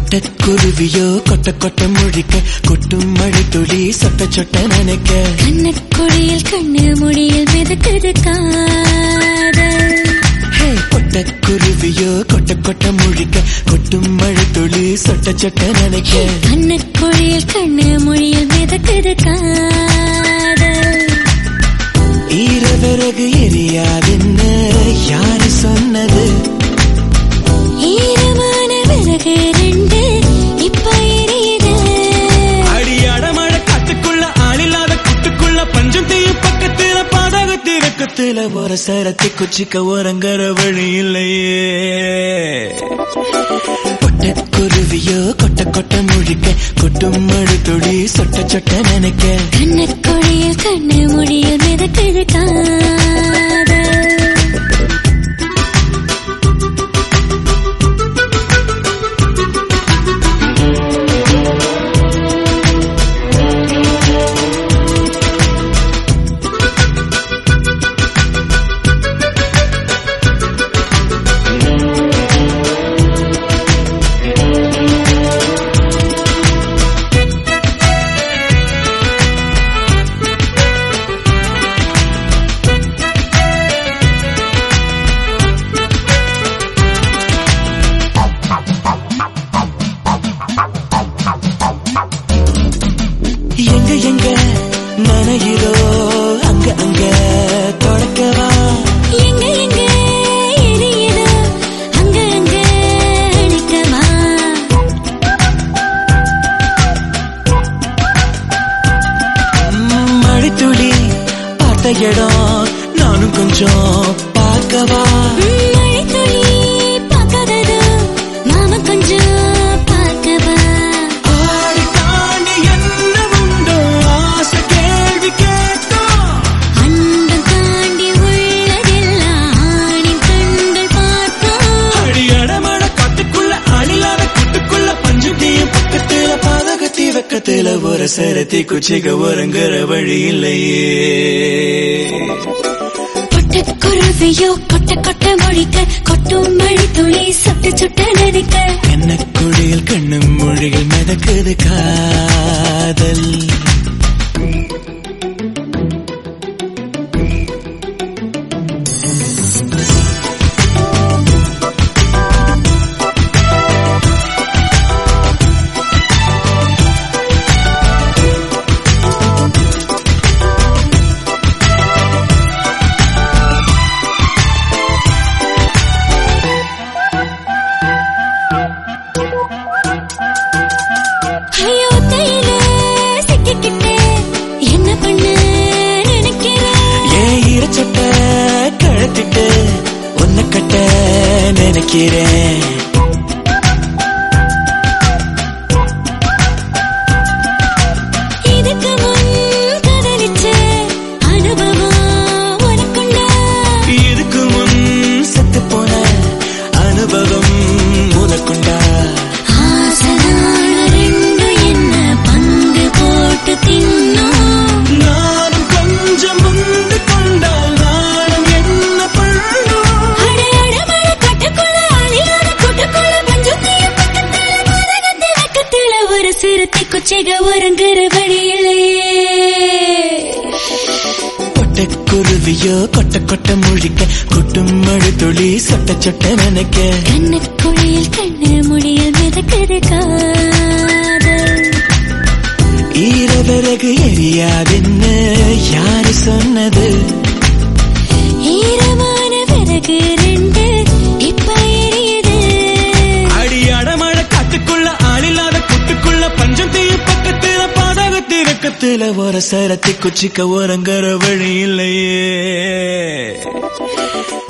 கொட்டக்குருவியோ கொட்ட கொட்ட முழிக்க கொட்டும் மழை துளி சொட்ட சொட்ட நினைக்க கண்ணக்குழியில் கண்ணு முடியில் மிதக்குது காதல் ஹே, கொட்டக்குருவியோ கொட்ட கொட்ட முழிக்க கொட்டும் மழை துளி சொட்ட சொட்ட நினைக்க கண்ணக்குழியில் கண்ணு முடியில் மிதக்குது காதல் ஈரவிறகு எரியாதுன்னு யாரு சொன்னது ஈரமான விறகு ரெண்டு இப்ப எரியுது அடியாட மழை காட்டுக்குள்ள ஆளில்லாத குட்டுக்குள்ள பஞ்சம் தீயும் பக்கத்துல பாதகத்தி வெக்கத்துல ஒரு சரத்தி குச்சிக்க ஓரங்கர வழி இல்லையே கொட்டக்குருவியோ கொட்ட கொட்ட முழிக்க கொட்டும் மழை துளி சொட்ட சொட்ட நினைக்க கண்ணக்குழியில் கண்ணு முடியில் மிதக்குது காதல் எங்க எங்க நனைகிறோ அங்க அங்க தொடக்கவா எங்க எங்க எரியுதோ அங்க அங்க அடிக்கவா ம், மழைத்துளி பார்த்த இடம் நானும் கொஞ்சம் பார்க்கவா மழைத்துளி பார்க்காததோ மாமா கொஞ்சம் பார்க்கவா ஆடி தாண்டி என்ன உண்டோ ஆசை கேள்வி கேட்டோம் அண்டம் தாண்டி உள்ளதெல்லாம் ஆணின் கண்கள் பார்த்தோம் அடி அடமழ காட்டுக்குள்ள அணிலாத குட்டுக்குள்ள பஞ்சு தீயும் பக்கத்துல பாதகத்தி வெக்கத்துல ஒரு சரத்தி குச்சிக ஒருங்கிற வழி இல்லையே கொட்டக்குருவியோ கொட்ட கொட்ட மொழிக்க கொட்டும் மழை துளி சொட்டு சுட்ட நதிக்க கண்ணக்குழியில் கண்ணும் மொழிகள் மிதக்குது காதல் ஐயோ தையில சிக்கிக்கிட்டு என்ன பண்ண நினைக்கிறேன் ஏன் ஈரச்சட்ட கழத்திட்டு உன்னை கட்ட நினைக்கிறேன் இதுக்கு முன் காதலிச்ச அனுபவம் உனக்குண்டா இதுக்கு முன் செத்து போன அனுபவம் உனக்குண்டா ஆசனான ரெண்டு என்ன பங்கு போட்டு தின்னோம் நானும் கொஞ்சம் முந்து கொண்டால் நானும் என்ன பண்ணும் அட அடமழ கட்டுக்குள்ள அழியாத கூட்டுக்குள்ள பஞ்சம் தீயும் பக்கத்துல பாதகத்தில் பக்கத்துல ஒரு சிறுத்தை குச்சிக ஒருங்கிற வழியிலேயே கொட்டக்குருவியோ கொட்ட கொட்ட முழிக்க கொட்டும் மழை துளி சொட்ட சொட்ட நினைக்க கண்ணுக்குழியில் கண்ணு முடியில் மிதக்குது காதல் ஈரவிறகு எரியாதுன்னு யாரு சொன்னது ஈரமான விறகு ரெண்டு இப்ப எரியுது அடி அடமழ காட்டுக்குள்ள ஆளில்லாத குட்டுக்குள்ள பஞ்சம் தீயும் பக்கத்துல பாதகத்தி வெக்கத்துல ஒரு சரத்தி குச்சிக்க ஓரங்கர வழி இல்லையே